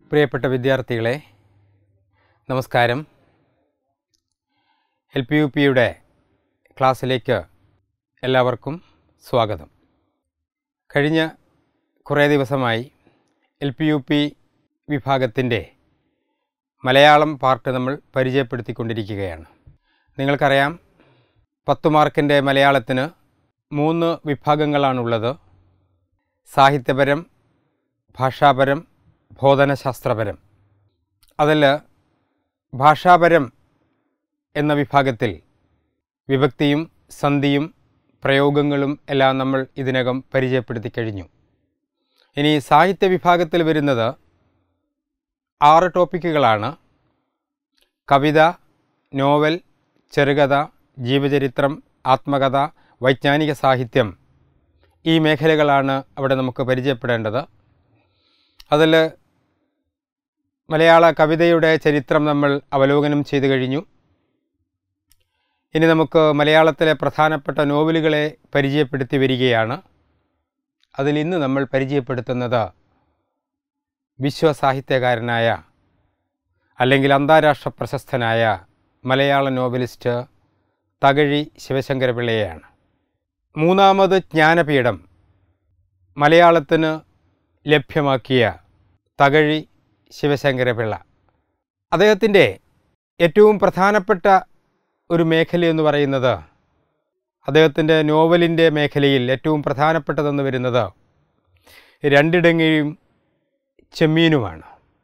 പ്രിയപ്പെട്ട വിദ്യാർത്ഥികളെ നമസ്കാരം എൽ പി യു പിയുടെ ക്ലാസ്സിലേക്ക് എല്ലാവർക്കും സ്വാഗതം കഴിഞ്ഞ കുറേ ദിവസമായി എൽ പി യു പി വിഭാഗത്തിൻ്റെ മലയാളം പാർട്ട് നമ്മൾ പരിചയപ്പെടുത്തിക്കൊണ്ടിരിക്കുകയാണ് നിങ്ങൾക്കറിയാം പത്ത് മാർക്കിൻ്റെ മലയാളത്തിന് മൂന്ന് വിഭാഗങ്ങളാണുള്ളത് സാഹിത്യപരം ഭാഷാപരം ബോധനശാസ്ത്രപരം അതിൽ ഭാഷാപരം എന്ന വിഭാഗത്തിൽ വിഭക്തിയും സന്ധിയും പ്രയോഗങ്ങളും എല്ലാം നമ്മൾ ഇതിനകം പരിചയപ്പെടുത്തി കഴിഞ്ഞു ഇനി സാഹിത്യ വിഭാഗത്തിൽ വരുന്നത് ആറ് ടോപ്പിക്കുകളാണ് കവിത നോവൽ ചെറുകഥ ജീവചരിത്രം ആത്മകഥ വൈജ്ഞാനിക സാഹിത്യം ഈ മേഖലകളാണ് അവിടെ നമുക്ക് പരിചയപ്പെടേണ്ടത് അതിൽ മലയാള കവിതയുടെ ചരിത്രം നമ്മൾ അവലോകനം ചെയ്തു കഴിഞ്ഞു ഇനി നമുക്ക് മലയാളത്തിലെ പ്രധാനപ്പെട്ട നോവലുകളെ പരിചയപ്പെടുത്തി വരികയാണ് അതിൽ ഇന്ന് നമ്മൾ പരിചയപ്പെടുത്തുന്നത് വിശ്വസാഹിത്യകാരനായ അല്ലെങ്കിൽ അന്താരാഷ്ട്ര പ്രശസ്തനായ മലയാള നോവലിസ്റ്റ് തകഴി ശിവശങ്കരപിള്ളയെയാണ് മൂന്നാമത് ജ്ഞാനപീഠം മലയാളത്തിന് ലഭ്യമാക്കിയ തകഴി ശിവശങ്കരപിള്ള അദ്ദേഹത്തിൻ്റെ ഏറ്റവും പ്രധാനപ്പെട്ട ഒരു മേഖല എന്ന് പറയുന്നത് അദ്ദേഹത്തിൻ്റെ നോവലിൻ്റെ മേഖലയിൽ ഏറ്റവും പ്രധാനപ്പെട്ടതെന്ന് വരുന്നത് രണ്ടിടങ്ങയും ചെമ്മീനുമാണ്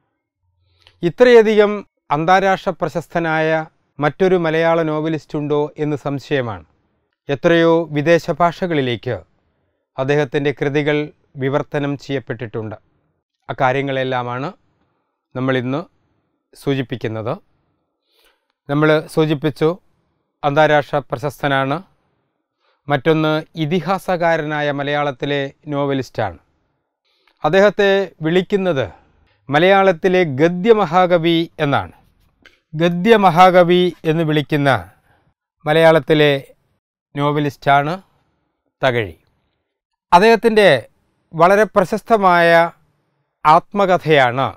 ഇത്രയധികം അന്താരാഷ്ട്ര പ്രശസ്തനായ മറ്റൊരു മലയാള നോവലിസ്റ്റ് ഉണ്ടോ എന്ന് സംശയമാണ് എത്രയോ വിദേശ ഭാഷകളിലേക്ക് അദ്ദേഹത്തിൻ്റെ കൃതികൾ വിവർത്തനം ചെയ്യപ്പെട്ടിട്ടുണ്ട് അക്കാര്യങ്ങളെല്ലാമാണ് നമ്മളിന്ന് സൂചിപ്പിക്കുന്നത് നമ്മൾ സൂചിപ്പിച്ചു അന്താരാഷ്ട്ര പ്രശസ്തനാണ് മറ്റൊന്ന് ഇതിഹാസകാരനായ മലയാളത്തിലെ നോവലിസ്റ്റാണ് അദ്ദേഹത്തെ വിളിക്കുന്നത് മലയാളത്തിലെ ഗദ്യമഹാകവി എന്നാണ് ഗദ്യമഹാകവി എന്ന് വിളിക്കുന്ന മലയാളത്തിലെ നോവലിസ്റ്റാണ് തകഴി അദ്ദേഹത്തിൻ്റെ വളരെ പ്രശസ്തമായ ആത്മകഥയാണ്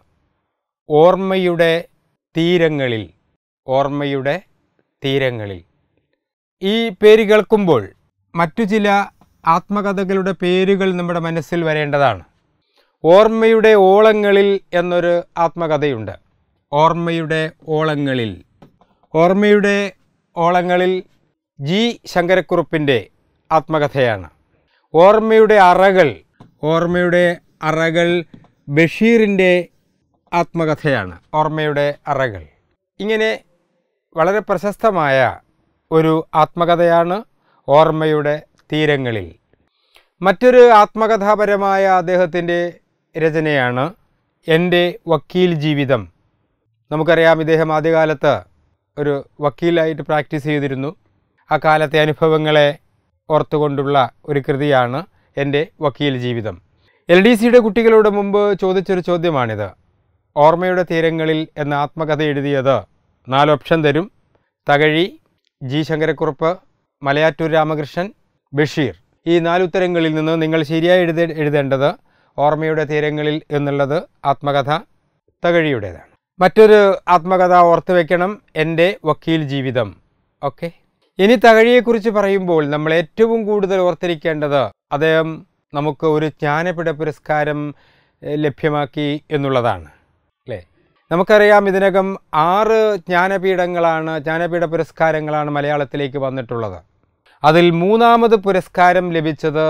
ഓർമ്മയുടെ തീരങ്ങളിൽ ഓർമ്മയുടെ തീരങ്ങളിൽ ഈ പേര് കേൾക്കുമ്പോൾ മറ്റു ചില ആത്മകഥകളുടെ പേരുകൾ നമ്മുടെ മനസ്സിൽ വരേണ്ടതാണ് ഓർമ്മയുടെ ഓളങ്ങളിൽ എന്നൊരു ആത്മകഥയുണ്ട് ഓർമ്മയുടെ ഓളങ്ങളിൽ ഓർമ്മയുടെ ഓളങ്ങളിൽ ജി ശങ്കരക്കുറുപ്പിൻ്റെ ആത്മകഥയാണ് ഓർമ്മയുടെ അറകൾ ഓർമ്മയുടെ അറകൾ ബഷീറിൻ്റെ ആത്മകഥയാണ് ഓർമ്മയുടെ അറകൾ ഇങ്ങനെ വളരെ പ്രശസ്തമായ ഒരു ആത്മകഥയാണ് ഓർമ്മയുടെ തീരങ്ങളിൽ മറ്റൊരു ആത്മകഥാപരമായ അദ്ദേഹത്തിൻ്റെ രചനയാണ് എൻ്റെ വക്കീൽ ജീവിതം നമുക്കറിയാം ഇദ്ദേഹം ആദ്യകാലത്ത് ഒരു വക്കീലായിട്ട് പ്രാക്ടീസ് ചെയ്തിരുന്നു ആ കാലത്തെ അനുഭവങ്ങളെ ഓർത്തുകൊണ്ടുള്ള ഒരു കൃതിയാണ് എൻ്റെ വക്കീൽ ജീവിതം എൽ ഡി സിയുടെ കുട്ടികളോട് മുമ്പ് ചോദിച്ചൊരു ചോദ്യമാണിത് ഓർമ്മയുടെ തീരങ്ങളിൽ എന്ന ആത്മകഥ എഴുതിയത് നാല് ഓപ്ഷൻ തരും തകഴി ജി ശങ്കരക്കുറുപ്പ് മലയാറ്റൂർ രാമകൃഷ്ണൻ ബഷീർ ഈ നാല് ഉത്തരങ്ങളിൽ നിന്ന് നിങ്ങൾ ശരിയായി എഴുതേ എഴുതേണ്ടത് ഓർമ്മയുടെ തീരങ്ങളിൽ എന്നുള്ളത് ആത്മകഥ തകഴിയുടേതാണ് മറ്റൊരു ആത്മകഥ ഓർത്തു വെക്കണം എൻ്റെ വക്കീൽ ജീവിതം ഓക്കെ ഇനി തകഴിയെക്കുറിച്ച് പറയുമ്പോൾ നമ്മൾ ഏറ്റവും കൂടുതൽ ഓർത്തിരിക്കേണ്ടത് അദ്ദേഹം നമുക്ക് ഒരു ജ്ഞാനപീഠ പുരസ്കാരം എഹ്, ലഭ്യമാക്കി എന്നുള്ളതാണ് അല്ലേ നമുക്കറിയാം ഇതിനകം ആറ് ജ്ഞാനപീഠങ്ങളാണ് ജ്ഞാനപീഠ പുരസ്കാരങ്ങളാണ് മലയാളത്തിലേക്ക് വന്നിട്ടുള്ളത് അതിൽ മൂന്നാമത് പുരസ്കാരം ലഭിച്ചത്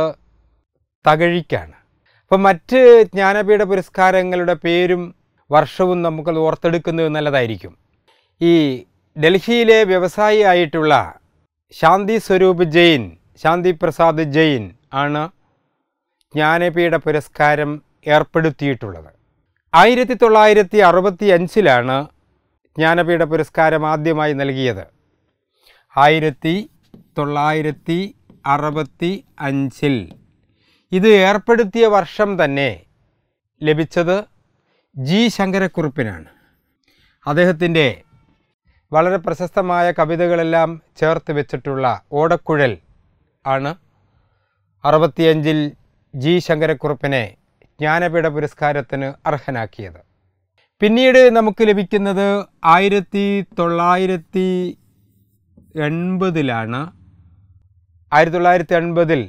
തകഴിക്കാണ് അപ്പം മറ്റ് ജ്ഞാനപീഠ പുരസ്കാരങ്ങളുടെ പേരും വർഷവും നമുക്ക് ഓർത്തെടുക്കുന്നത് നല്ലതായിരിക്കും ഈ ഡൽഹിയിലെ വ്യവസായി ആയിട്ടുള്ള ശാന്തി സ്വരൂപ് ജെയിൻ ശാന്തി പ്രസാദ് ജെയിൻ ആണ് ജ്ഞാനപീഠ പുരസ്കാരം ഏർപ്പെടുത്തിയിട്ടുള്ളത് ആയിരത്തി തൊള്ളായിരത്തി അറുപത്തി അഞ്ചിലാണ് ജ്ഞാനപീഠ പുരസ്കാരം ആദ്യമായി നൽകിയത് ആയിരത്തി തൊള്ളായിരത്തി അറുപത്തി അഞ്ചിൽ ഇത് ഏർപ്പെടുത്തിയ വർഷം തന്നെ ലഭിച്ചത് ജി ശങ്കരക്കുറുപ്പിനാണ് അദ്ദേഹത്തിൻ്റെ വളരെ പ്രശസ്തമായ കവിതകളെല്ലാം ചേർത്ത് വെച്ചിട്ടുള്ള ഓടക്കുഴൽ ആണ് അറുപത്തിയഞ്ചിൽ ജി ശങ്കരക്കുറുപ്പിനെ ജ്ഞാനപീഠ പുരസ്കാരത്തിന് അർഹനാക്കിയത് പിന്നീട് നമുക്ക് ലഭിക്കുന്നത് ആയിരത്തി തൊള്ളായിരത്തി എൺപതിലാണ് ആയിരത്തി തൊള്ളായിരത്തി എൺപതിൽ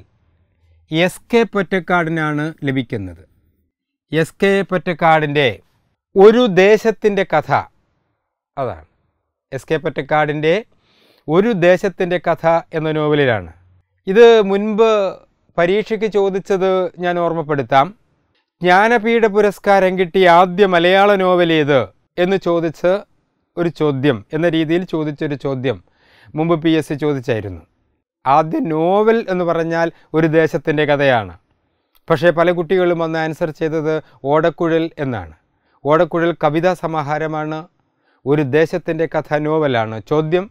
എസ് കെ പൊറ്റക്കാടിനാണ് ലഭിക്കുന്നത് എസ് കെ പൊറ്റക്കാടിൻ്റെ ഒരു ദേശത്തിൻ്റെ കഥ അതാണ് എസ് കെ പൊറ്റക്കാടിൻ്റെ ഒരു ദേശത്തിൻ്റെ കഥ എന്ന നോവലിലാണ് ഇത് മുൻപ് പരീക്ഷയ്ക്ക് ചോദിച്ചത് ഞാൻ ഓർമ്മപ്പെടുത്താം ജ്ഞാനപീഠ പുരസ്കാരം കിട്ടിയ ആദ്യ മലയാള നോവൽ ഏത് എന്ന് ചോദിച്ച് ഒരു ചോദ്യം എന്ന രീതിയിൽ ചോദിച്ചൊരു ചോദ്യം മുമ്പ് പി എസ് സി ചോദിച്ചായിരുന്നു ആദ്യ നോവൽ എന്ന് പറഞ്ഞാൽ ഒരു ദേശത്തിൻ്റെ കഥയാണ് പക്ഷേ പല കുട്ടികളും അന്ന് ആൻസർ ചെയ്തത് ഓടക്കുഴൽ എന്നാണ് ഓടക്കുഴൽ കവിതാ സമാഹാരമാണ് ഒരു ദേശത്തിൻ്റെ കഥ നോവലാണ് ചോദ്യം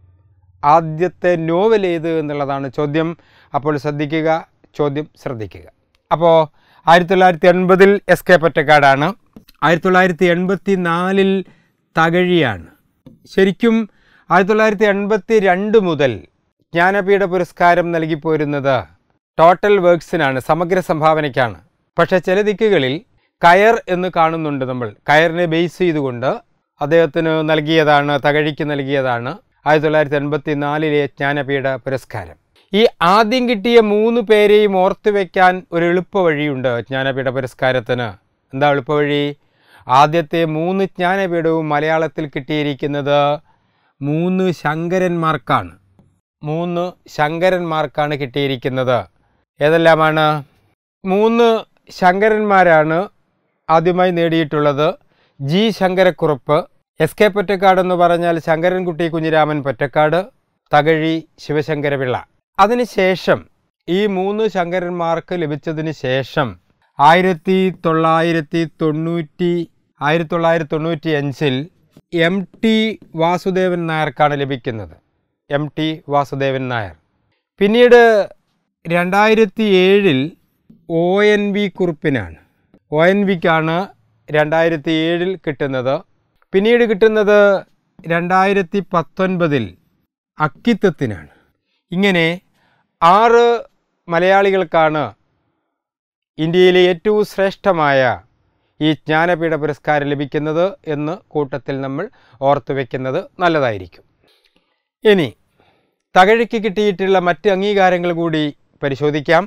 ആദ്യത്തെ നോവൽ ഏത് എന്നുള്ളതാണ് ചോദ്യം അപ്പോൾ ശ്രദ്ധിക്കുക ചോദ്യം ശ്രദ്ധിക്കുക അപ്പോൾ ആയിരത്തി തൊള്ളായിരത്തി എൺപതിൽ എസ് കെ പൊറ്റക്കാടാണ് ആയിരത്തി തൊള്ളായിരത്തി എൺപത്തി നാലിൽ തകഴിയാണ് ശരിക്കും ആയിരത്തി തൊള്ളായിരത്തി എൺപത്തി രണ്ട് മുതൽ ജ്ഞാനപീഠ പുരസ്കാരം നൽകി പോരുന്നത് ടോട്ടൽ വർക്ക്സിനാണ് സമഗ്ര സംഭാവനയ്ക്കാണ് പക്ഷേ ചില ദിക്കുകളിൽ കയർ എന്ന് കാണുന്നുണ്ട് നമ്മൾ കയറിനെ ബേസ് ചെയ്തുകൊണ്ട് അദ്ദേഹത്തിന് നൽകിയതാണ് തകഴിക്ക് നൽകിയതാണ് ആയിരത്തി തൊള്ളായിരത്തി എൺപത്തി നാലിലെ ജ്ഞാനപീഠ പുരസ്കാരം ഈ ആദ്യം കിട്ടിയ മൂന്ന് പേരെയും ഓർത്തു വയ്ക്കാൻ ഒരു എളുപ്പ വഴിയുണ്ട് ജ്ഞാനപീഠ പുരസ്കാരത്തിന് എന്താ എളുപ്പവഴി ആദ്യത്തെ മൂന്ന് ജ്ഞാനപീഠവും മലയാളത്തിൽ കിട്ടിയിരിക്കുന്നത് മൂന്ന് ശങ്കരന്മാർക്കാണ് മൂന്ന് ശങ്കരന്മാർക്കാണ് കിട്ടിയിരിക്കുന്നത് ഏതെല്ലാമാണ് മൂന്ന് ശങ്കരന്മാരാണ് ആദ്യമായി നേടിയിട്ടുള്ളത് G Sankara Kurup S K Pottekkatt എന്ന് പറഞ്ഞാൽ ശങ്കരൻകുട്ടി കുഞ്ഞിരാമൻ പൊറ്റക്കാട് തകഴി ശിവശങ്കരപിള്ള അതിനുശേഷം ഈ മൂന്ന് ശങ്കരന്മാർക്ക് ലഭിച്ചതിന് ശേഷം ആയിരത്തി തൊള്ളായിരത്തി തൊണ്ണൂറ്റി ആയിരത്തി തൊള്ളായിരത്തി തൊണ്ണൂറ്റി അഞ്ചിൽ എം ടി വാസുദേവൻ നായർക്കാണ് ലഭിക്കുന്നത് എം ടി വാസുദേവൻ നായർ പിന്നീട് രണ്ടായിരത്തി ഏഴിൽ ഒ എൻ വി കുറുപ്പിനാണ് ഒ എൻ വിക്കാണ് രണ്ടായിരത്തി ഏഴിൽ കിട്ടുന്നത് പിന്നീട് കിട്ടുന്നത് രണ്ടായിരത്തി പത്തൊൻപതിൽ അക്കിത്തത്തിനാണ് ഇങ്ങനെ ആറ് മലയാളികൾക്കാണ് ഇന്ത്യയിലെ ഏറ്റവും ശ്രേഷ്ഠമായ ഈ ജ്ഞാനപീഠ പുരസ്കാരം ലഭിക്കുന്നത് എന്ന് കൂട്ടത്തിൽ നമ്മൾ ഓർത്തു വയ്ക്കുന്നത് നല്ലതായിരിക്കും ഇനി തകഴിക്ക് കിട്ടിയിട്ടുള്ള മറ്റ് അംഗീകാരങ്ങൾ കൂടി പരിശോധിക്കാം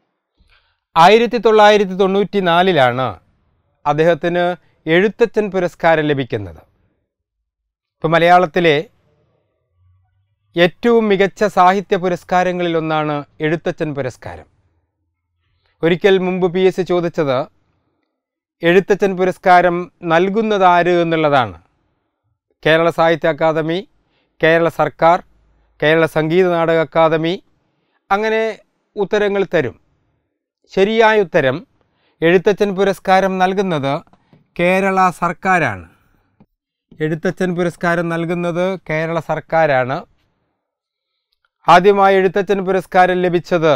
ആയിരത്തി തൊള്ളായിരത്തി തൊണ്ണൂറ്റി നാലിലാണ് അദ്ദേഹത്തിന് എഴുത്തച്ഛൻ പുരസ്കാരം ലഭിക്കുന്നത് ഇപ്പോൾ മലയാളത്തിലെ ഏറ്റവും മികച്ച സാഹിത്യ പുരസ്കാരങ്ങളിലൊന്നാണ് എഴുത്തച്ഛൻ പുരസ്കാരം ഒരിക്കൽ മുമ്പ് പി എസ് സി ചോദിച്ചത് എഴുത്തച്ഛൻ പുരസ്കാരം നൽകുന്നതാര് എന്നുള്ളതാണ് കേരള സാഹിത്യ അക്കാദമി കേരള സർക്കാർ കേരള സംഗീത നാടക അക്കാദമി അങ്ങനെ ഉത്തരങ്ങൾ തരും ശരിയായ ഉത്തരം എഴുത്തച്ഛൻ പുരസ്കാരം നൽകുന്നത് കേരള സർക്കാരാണ് എഴുത്തച്ഛൻ പുരസ്കാരം നൽകുന്നത് കേരള സർക്കാരാണ് ആദ്യമായി എഴുത്തച്ഛൻ പുരസ്കാരം ലഭിച്ചത്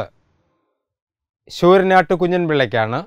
ശൂരനാട്ട് കുഞ്ഞൻപിള്ളയ്ക്കാണ്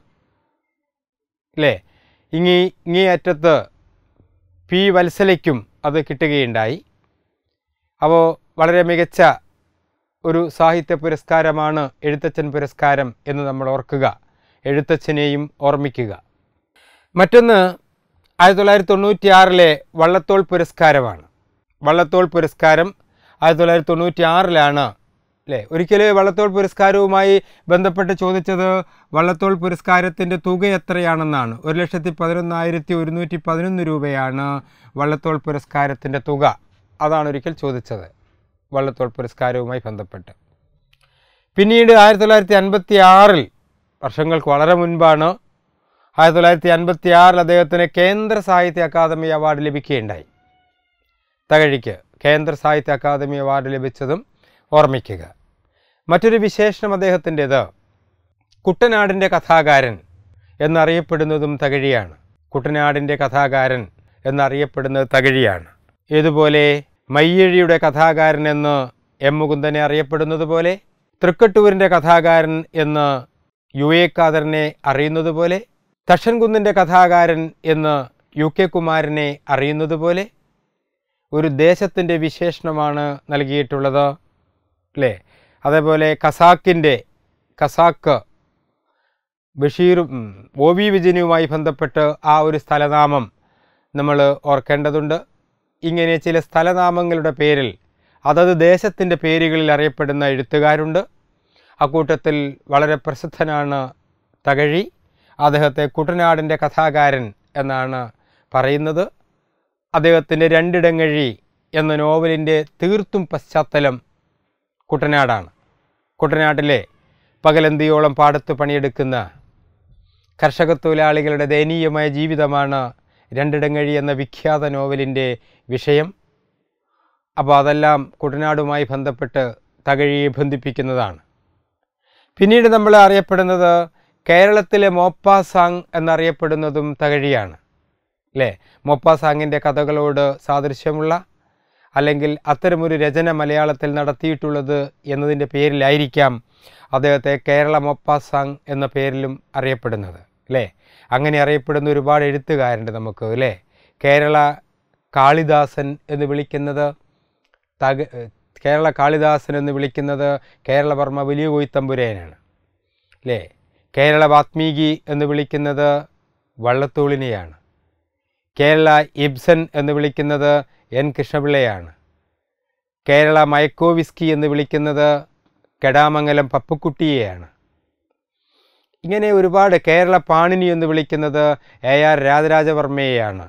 അല്ലേ ഇങ്ങി ഇങ്ങേ അറ്റത്ത് പി വത്സലയ്ക്കും അത് കിട്ടുകയുണ്ടായി അപ്പോൾ വളരെ മികച്ച ഒരു സാഹിത്യ പുരസ്കാരമാണ് എഴുത്തച്ഛൻ പുരസ്കാരം എന്ന് നമ്മൾ ഓർക്കുക എഴുത്തച്ഛനെയും ഓർമ്മിക്കുക മറ്റൊന്ന് ആയിരത്തി തൊള്ളായിരത്തി തൊണ്ണൂറ്റി ആറിലെ വള്ളത്തോൾ പുരസ്കാരമാണ് വള്ളത്തോൾ പുരസ്കാരം ആയിരത്തി തൊള്ളായിരത്തി തൊണ്ണൂറ്റി ആറിലാണ് അല്ലേ ഒരിക്കൽ വള്ളത്തോൾ പുരസ്കാരവുമായി ബന്ധപ്പെട്ട് ചോദിച്ചത് വള്ളത്തോൾ പുരസ്കാരത്തിൻ്റെ തുക എത്രയാണെന്നാണ് ഒരു ലക്ഷത്തി പതിനൊന്നായിരത്തി ഒരുന്നൂറ്റി പതിനൊന്ന് രൂപയാണ് വള്ളത്തോൾ പുരസ്കാരത്തിൻ്റെ തുക അതാണ് ഒരിക്കൽ ചോദിച്ചത് വള്ളത്തോൾ പുരസ്കാരവുമായി ബന്ധപ്പെട്ട് പിന്നീട് ആയിരത്തി തൊള്ളായിരത്തി അൻപത്തി ആറിൽ വർഷങ്ങൾക്ക് വളരെ മുൻപാണ് ആയിരത്തി തൊള്ളായിരത്തി അൻപത്തി ആറിൽ അദ്ദേഹത്തിന് കേന്ദ്ര സാഹിത്യ അക്കാദമി അവാർഡ് ലഭിക്കുകയുണ്ടായി തകഴിക്ക് കേന്ദ്ര സാഹിത്യ അക്കാദമി അവാർഡ് ലഭിച്ചതും ഓർമ്മിക്കുക മറ്റൊരു വിശേഷണം അദ്ദേഹത്തിൻ്റെത് കുട്ടനാടിൻ്റെ കഥാകാരൻ എന്നറിയപ്പെടുന്നതും തകഴിയാണ് കുട്ടനാടിൻ്റെ കഥാകാരൻ എന്നറിയപ്പെടുന്നത് തകഴിയാണ് ഇതുപോലെ മയ്യഴിയുടെ കഥാകാരൻ എന്ന് എം മുകുന്ദനെ അറിയപ്പെടുന്നത് പോലെ തൃക്കട്ടൂരിൻ്റെ കഥാകാരൻ എന്ന് യു എ ഖാദറിനെ അറിയുന്നത് പോലെ തക്ഷൻകുന്നിൻ്റെ കഥാകാരൻ എന്ന് യു കെ കുമാരനെ അറിയുന്നത് പോലെ ഒരു ദേശത്തിൻ്റെ വിശേഷണമാണ് നൽകിയിട്ടുള്ളത് അല്ലേ അതേപോലെ ഖസാക്കിൻ്റെ ഖസാക്ക് ബഷീറും ഉം, ഒ വി വിജയനുമായി ബന്ധപ്പെട്ട് ആ ഒരു സ്ഥലനാമം നമ്മൾ ഓർക്കേണ്ടതുണ്ട് ഇങ്ങനെ ചില സ്ഥലനാമങ്ങളുടെ പേരിൽ അതത് ദേശത്തിൻ്റെ പേരുകളിൽ അറിയപ്പെടുന്ന എഴുത്തുകാരുണ്ട് അക്കൂട്ടത്തിൽ വളരെ പ്രസിദ്ധനാണ് തകഴി അദ്ദേഹത്തെ കുട്ടനാടിൻ്റെ കഥാകാരൻ എന്നാണ് പറയുന്നത് അദ്ദേഹത്തിൻ്റെ രണ്ടിടങ്ങഴി എന്ന നോവലിൻ്റെ തീർത്തും പശ്ചാത്തലം കുട്ടനാടാണ് കുട്ടനാട്ടിലെ പകലന്തിയോളം പാടത്ത് പണിയെടുക്കുന്ന കർഷക തൊഴിലാളികളുടെ ദയനീയമായ ജീവിതമാണ് രണ്ടിടങ്ങഴി എന്ന വിഖ്യാത നോവലിൻ്റെ വിഷയം അപ്പോൾ അതെല്ലാം കുട്ടനാടുമായി ബന്ധപ്പെട്ട് തകഴിയെ ബന്ധിപ്പിക്കുന്നതാണ് പിന്നീട് നമ്മൾ അറിയപ്പെടുന്നത് കേരളത്തിലെ മോപ്പാസാങ് എന്നറിയപ്പെടുന്നതും തകഴിയാണ് അല്ലേ മോപ്പാസാങ്ങിൻ്റെ കഥകളോട് സാദൃശ്യമുള്ള അല്ലെങ്കിൽ അത്തരമൊരു രചന മലയാളത്തിൽ നടത്തിയിട്ടുള്ളത് എന്നതിൻ്റെ പേരിലായിരിക്കാം അദ്ദേഹത്തെ കേരള മൊപ്പാസാങ് എന്ന പേരിലും അറിയപ്പെടുന്നത് അല്ലേ അങ്ങനെ അറിയപ്പെടുന്ന ഒരുപാട് എഴുത്തുകാരുണ്ട് നമുക്ക് അല്ലേ കേരള കാളിദാസൻ എന്ന് വിളിക്കുന്നത് തക കേരള കാളിദാസൻ എന്ന് വിളിക്കുന്നത് കേരളവർമ്മ വലിയ കോയിത്തമ്പുരേനാണ് അല്ലേ കേരള വാത്മീകി എന്ന് വിളിക്കുന്നത് വള്ളത്തോളിനെയാണ് കേരള ഇബ്സൻ എന്ന് വിളിക്കുന്നത് എൻ കൃഷ്ണപിള്ളയാണ് കേരള മയക്കോവിസ്കി എന്ന് വിളിക്കുന്നത് കെടാമംഗലം പപ്പുക്കുട്ടിയെയാണ് ഇങ്ങനെ ഒരുപാട് കേരള പാണിനി എന്ന് വിളിക്കുന്നത് എ ആർ രാജരാജവർമ്മയെയാണ്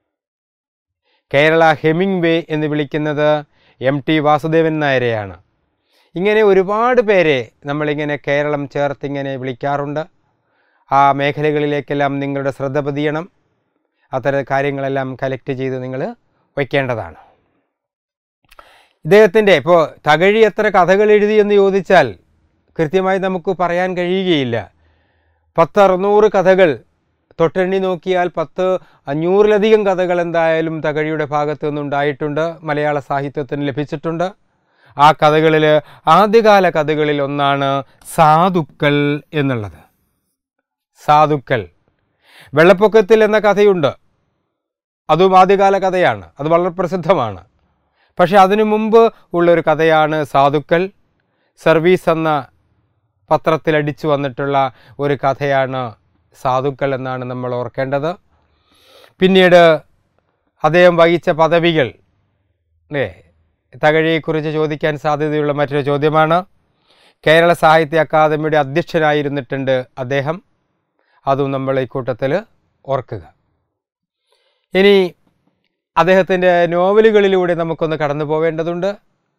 കേരള ഹെമിംഗ് വേ എന്ന് വിളിക്കുന്നത് എം ടി വാസുദേവൻ നായരെയാണ് ഇങ്ങനെ ഒരുപാട് പേരെ നമ്മളിങ്ങനെ കേരളം ചേർത്തിങ്ങനെ വിളിക്കാറുണ്ട് ആ മേഖലകളിലേക്കെല്ലാം നിങ്ങളുടെ ശ്രദ്ധ പതിയണം അത്തരം കാര്യങ്ങളെല്ലാം കലക്ട് ചെയ്ത് നിങ്ങൾ വയ്ക്കേണ്ടതാണ് ഇദ്ദേഹത്തിൻ്റെ ഇപ്പോൾ തകഴി എത്ര കഥകൾ എഴുതി എന്ന് ചോദിച്ചാൽ കൃത്യമായി നമുക്ക് പറയാൻ കഴിയുകയില്ല പത്ത് അറുന്നൂറ് കഥകൾ തൊട്ടെണ്ണി നോക്കിയാൽ പത്ത് അഞ്ഞൂറിലധികം കഥകൾ എന്തായാലും തകഴിയുടെ ഭാഗത്തു നിന്നുണ്ടായിട്ടുണ്ട് മലയാള സാഹിത്യത്തിന് ലഭിച്ചിട്ടുണ്ട് ആ കഥകളിൽ ആദ്യകാല കഥകളിൽ ഒന്നാണ് സാധുക്കൾ എന്നുള്ളത് സാധുക്കൾ വെള്ളപ്പൊക്കത്തിൽ എന്ന കഥയുണ്ട് അതും ആദ്യകാല കഥയാണ് അത് വളരെ പ്രസിദ്ധമാണ് പക്ഷെ അതിനു മുമ്പ് ഉള്ളൊരു കഥയാണ് സാധുക്കൾ സർവീസ് എന്ന പത്രത്തിൽ അടിച്ചു വന്നിട്ടുള്ള ഒരു കഥയാണ് സാധുക്കൾ എന്നാണ് നമ്മൾ ഓർക്കേണ്ടത് പിന്നീട് അദ്ദേഹം വഹിച്ച പദവികൾ അല്ലേ തകഴിയെക്കുറിച്ച് ചോദിക്കാൻ സാധ്യതയുള്ള മറ്റൊരു ചോദ്യമാണ് കേരള സാഹിത്യ അക്കാദമിയുടെ അധ്യക്ഷനായിരുന്നിട്ടുണ്ട് അദ്ദേഹം അതും നമ്മൾ ഈ കൂട്ടത്തിൽ ഓർക്കുക ഇനി അദ്ദേഹത്തിൻ്റെ നോവലുകളിലൂടെ നമുക്കൊന്ന് കടന്നു പോവേണ്ടതുണ്ട്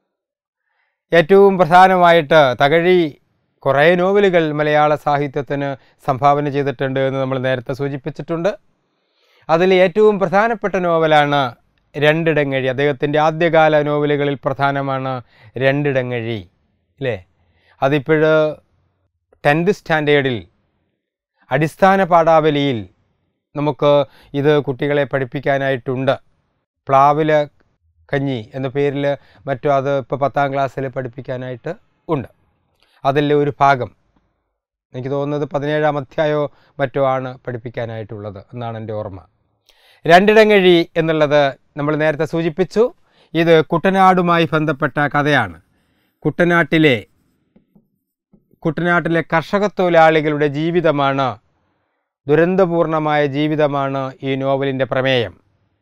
ഏറ്റവും പ്രധാനമായിട്ട് തകഴി കുറേ നോവലുകൾ മലയാള സാഹിത്യത്തിന് സംഭാവന ചെയ്തിട്ടുണ്ട് എന്ന് നമ്മൾ നേരത്തെ സൂചിപ്പിച്ചിട്ടുണ്ട് അതിൽ ഏറ്റവും പ്രധാനപ്പെട്ട നോവലാണ് രണ്ടിടങ്ങഴി അദ്ദേഹത്തിൻ്റെ ആദ്യകാല നോവലുകളിൽ പ്രധാനമാണ് രണ്ടിടങ്ങഴി അല്ലേ അതിപ്പോൾ ടെൻത്ത് സ്റ്റാൻഡേർഡിൽ അടിസ്ഥാന പാഠാവലിയിൽ നമുക്ക് ഇത് കുട്ടികളെ പഠിപ്പിക്കാനായിട്ടുണ്ട് പ്ലാവില കഞ്ഞി എന്ന പേരിൽ മറ്റും അത് ഇപ്പോൾ പത്താം ക്ലാസ്സിൽ പഠിപ്പിക്കാനായിട്ട് ഉണ്ട് അതിലെ ഒരു ഭാഗം എനിക്ക് തോന്നുന്നത് പതിനേഴാം അധ്യായമോ മറ്റോ ആണ് പഠിപ്പിക്കാനായിട്ടുള്ളത് എന്നാണ് എൻ്റെ ഓർമ്മ രണ്ടിടങ്ങഴി എന്നുള്ളത് നമ്മൾ നേരത്തെ സൂചിപ്പിച്ചു ഇത് കുട്ടനാടുമായി ബന്ധപ്പെട്ട കഥയാണ് കുട്ടനാട്ടിലെ കുട്ടനാട്ടിലെ കർഷക തൊഴിലാളികളുടെ ജീവിതമാണ് ദുരന്തപൂർണമായ ജീവിതമാണ് ഈ നോവലിൻ്റെ പ്രമേയം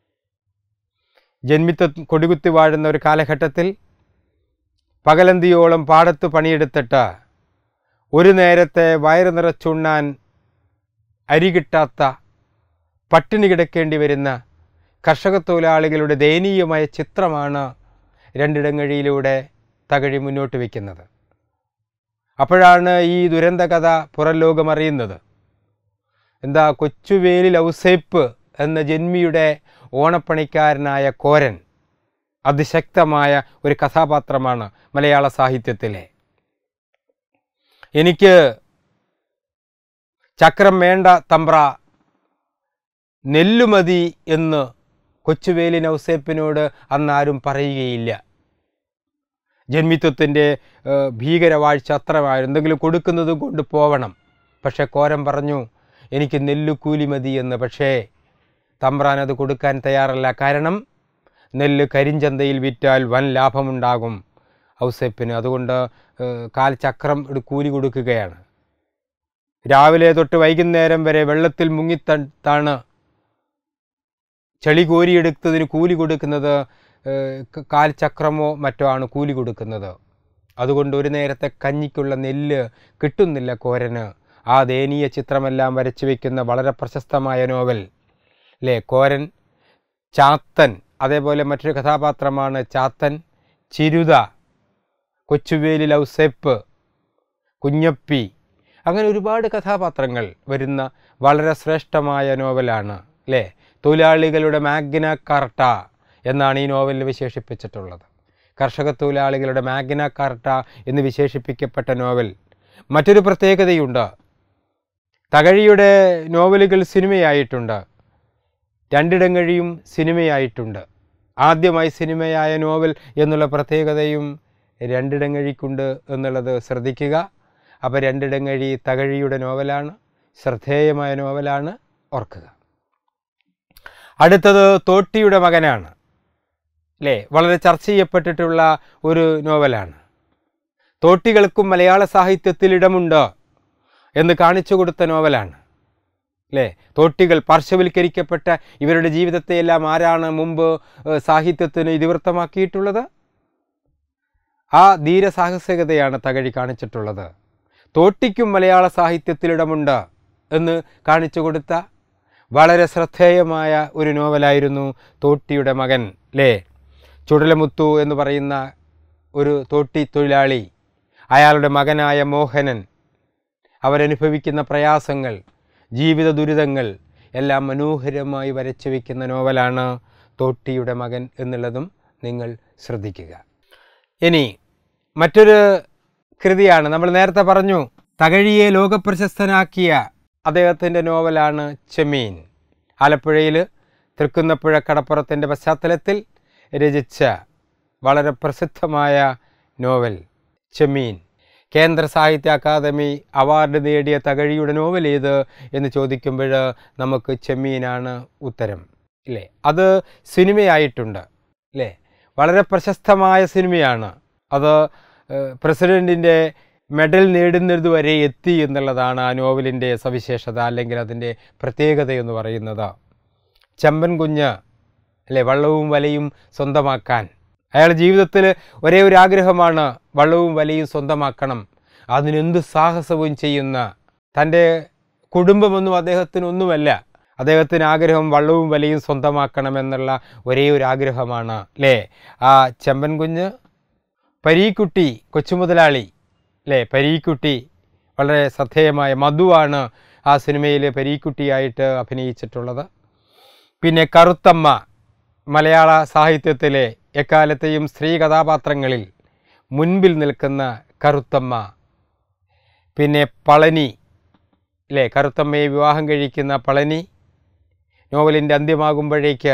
ജന്മിത്ത കൊടികുത്തി വാഴുന്ന ഒരു കാലഘട്ടത്തിൽ പകലന്തിയോളം പാടത്ത് പണിയെടുത്തിട്ട് ഒരു നേരത്തെ വയറ് നിറച്ചുണ്ണാൻ അരി കിട്ടാത്ത പട്ടിണി കിടക്കേണ്ടി വരുന്ന കർഷക തൊഴിലാളികളുടെ ദയനീയമായ ചിത്രമാണ് രണ്ടിടങ്ങഴിയിലൂടെ തകഴി മുന്നോട്ട് വയ്ക്കുന്നത് അപ്പോഴാണ് ഈ ദുരന്ത കഥ പുറം ലോകം അറിയുന്നത് എന്താ കൊച്ചുവേലിൽ ഔസേപ്പ് എന്ന ജന്മിയുടെ ഓണപ്പണിക്കാരനായ കോരൻ അതിശക്തമായ ഒരു കഥാപാത്രമാണ് മലയാള സാഹിത്യത്തിലെ എനിക്ക് ചക്രം വേണ്ട തമ്പ്ര നെല്ലുമതി എന്ന് കൊച്ചുവേലി നൗസേപ്പിനോട് അന്നാരും പറയുകയില്ല ജന്മിത്വത്തിൻ്റെ ഭീകരവാഴ്ച അത്രമായിരുന്നു എന്തെങ്കിലും കൊടുക്കുന്നത് കൊണ്ട് പോവണം പക്ഷേ കോരം പറഞ്ഞു എനിക്ക് നെല്ലുകൂലി മതി എന്ന് പക്ഷേ തമ്പ്രാൻ അത് കൊടുക്കാൻ തയ്യാറല്ല കാരണം നെല്ല് കരിഞ്ചന്തയിൽ വിറ്റാൽ വൻ ലാഭമുണ്ടാകും ഔസേപ്പിന് അതുകൊണ്ട് കാൽ ചക്രം കൂലി കൊടുക്കുകയാണ് രാവിലെ തൊട്ട് വൈകുന്നേരം വരെ വെള്ളത്തിൽ മുങ്ങിത്താണ് ചെളി കോരിയെടുത്തതിന് കൂലി കൊടുക്കുന്നത് ഏഹ്, ക- കാൽചക്രമോ മറ്റോ ആണ് കൂലി കൊടുക്കുന്നത് അതുകൊണ്ട് ഒരു നേരത്തെ കഞ്ഞിക്കുള്ള നെല്ല് കിട്ടുന്നില്ല കോരന് ആ ദയനീയ ചിത്രമെല്ലാം വരച്ചു വയ്ക്കുന്ന വളരെ പ്രശസ്തമായ നോവൽ അല്ലേ കോരൻ ചാത്തൻ അതേപോലെ മറ്റൊരു കഥാപാത്രമാണ് ചാത്തൻ ചിരുത കൊച്ചുവേലി ലൗസേപ്പ് കുഞ്ഞപ്പി അങ്ങനെ ഒരുപാട് കഥാപാത്രങ്ങൾ വരുന്ന വളരെ ശ്രേഷ്ഠമായ നോവലാണ് അല്ലേ തൊഴിലാളികളുടെ മാഗ്ന കാർട്ട എന്നാണ് ഈ നോവലിൽ വിശേഷിപ്പിച്ചിട്ടുള്ളത് കർഷക തൊഴിലാളികളുടെ മാഗ്ന കാർട്ട എന്ന് വിശേഷിപ്പിക്കപ്പെട്ട നോവൽ മറ്റൊരു പ്രത്യേകതയുണ്ട് തകഴിയുടെ നോവലുകൾ സിനിമയായിട്ടുണ്ട് രണ്ടിടങ്ങഴിയും സിനിമയായിട്ടുണ്ട് ആദ്യമായി സിനിമയായ നോവൽ എന്നുള്ള പ്രത്യേകതയും രണ്ടിടങ്ങഴിക്കുണ്ട് എന്നുള്ളത് ശ്രദ്ധിക്കുക അപ്പോൾ രണ്ടിടങ്ങഴി തകഴിയുടെ നോവലാണ് ശ്രദ്ധേയമായ നോവലാണ് ഓർക്കുക അടുത്തത് തോട്ടിയുടെ മകനാണ് അല്ലേ വളരെ ചർച്ച ചെയ്യപ്പെട്ടിട്ടുള്ള ഒരു നോവലാണ് തോട്ടികൾക്കും മലയാള സാഹിത്യത്തിൽ ഇടമുണ്ട് എന്ന് കാണിച്ചു കൊടുത്ത നോവലാണ് അല്ലേ തോട്ടികൾ പാർശ്വവൽക്കരിക്കപ്പെട്ട ഇവരുടെ ജീവിതത്തെയെല്ലാം ആരാണ് മുമ്പ് ഏഹ്, സാഹിത്യത്തിന് ഇതിവൃത്തമാക്കിയിട്ടുള്ളത് ആ ധീരസാഹസികതയാണ് തകഴി കാണിച്ചിട്ടുള്ളത് തോട്ടിക്കും മലയാള സാഹിത്യത്തിൽ ഇടമുണ്ട് എന്ന് കാണിച്ചു കൊടുത്ത വളരെ ശ്രദ്ധേയമായ ഒരു നോവലായിരുന്നു തോട്ടിയുടെ മകൻ അല്ലേ ചുടലമുത്തു എന്ന് പറയുന്ന ഒരു തോട്ടി തൊഴിലാളി അയാളുടെ മകനായ മോഹനൻ അവരനുഭവിക്കുന്ന പ്രയാസങ്ങൾ ജീവിത ദുരിതങ്ങൾ എല്ലാം മനോഹരമായി വരച്ചു വയ്ക്കുന്ന നോവലാണ് തോട്ടിയുടെ മകൻ എന്നുള്ളതും നിങ്ങൾ ശ്രദ്ധിക്കുക ഇനി മറ്റൊരു കൃതിയാണ് നമ്മൾ നേരത്തെ പറഞ്ഞു തകഴിയെ ലോകപ്രശസ്തനാക്കിയ അദ്ദേഹത്തിൻ്റെ നോവലാണ് ചെമ്മീൻ ആലപ്പുഴയിൽ തൃക്കുന്നപ്പുഴ കടപ്പുറത്തിൻ്റെ പശ്ചാത്തലത്തിൽ രചിച്ച വളരെ പ്രസിദ്ധമായ നോവൽ ചെമ്മീൻ കേന്ദ്ര സാഹിത്യ അക്കാദമി അവാർഡ് നേടിയ തകഴിയുടെ നോവൽ ഏത് എന്ന് ചോദിക്കുമ്പോൾ നമുക്ക് ചെമ്മീനാണ് ഉത്തരം ഇല്ലേ അത് സിനിമയായിട്ടുണ്ട് അല്ലേ വളരെ പ്രശസ്തമായ സിനിമയാണ് അത് ഏഹ്, പ്രസിഡൻറ്റിൻ്റെ മെഡൽ നേടുന്നത് വരെ എത്തി എന്നുള്ളതാണ് ആ നോവലിൻ്റെ സവിശേഷത അല്ലെങ്കിൽ അതിൻ്റെ പ്രത്യേകത എന്ന് പറയുന്നത് ചെമ്പൻ കുഞ്ഞ് അല്ലേ വള്ളവും വലയും സ്വന്തമാക്കാൻ അയാളുടെ ജീവിതത്തിൽ ഒരേ ഒരു ആഗ്രഹമാണ് വള്ളവും വലയും സ്വന്തമാക്കണം അതിനെന്ത് സാഹസവും ചെയ്യുന്ന തൻ്റെ കുടുംബമൊന്നും അദ്ദേഹത്തിനൊന്നുമല്ല അദ്ദേഹത്തിന് ആഗ്രഹം വള്ളവും വലയും സ്വന്തമാക്കണമെന്നുള്ള ഒരേ ഒരു ആഗ്രഹമാണ് അല്ലേ ആ ചെമ്പൻ കുഞ്ഞ് പരീക്കുട്ടി കൊച്ചുമുതലാളി അല്ലേ പരീക്കുട്ടി വളരെ ശ്രദ്ധേയമായ മധുവാണ് ആ സിനിമയിൽ പരീക്കുട്ടിയായിട്ട് അഭിനയിച്ചിട്ടുള്ളത് പിന്നെ കറുത്തമ്മ മലയാള സാഹിത്യത്തിലെ എക്കാലത്തെയും സ്ത്രീ കഥാപാത്രങ്ങളിൽ മുൻപിൽ നിൽക്കുന്ന കറുത്തമ്മ പിന്നെ പളനി അല്ലേ കറുത്തമ്മയെ വിവാഹം കഴിക്കുന്ന പളനി നോവലിൻ്റെ അന്ത്യമാകുമ്പോഴേക്ക്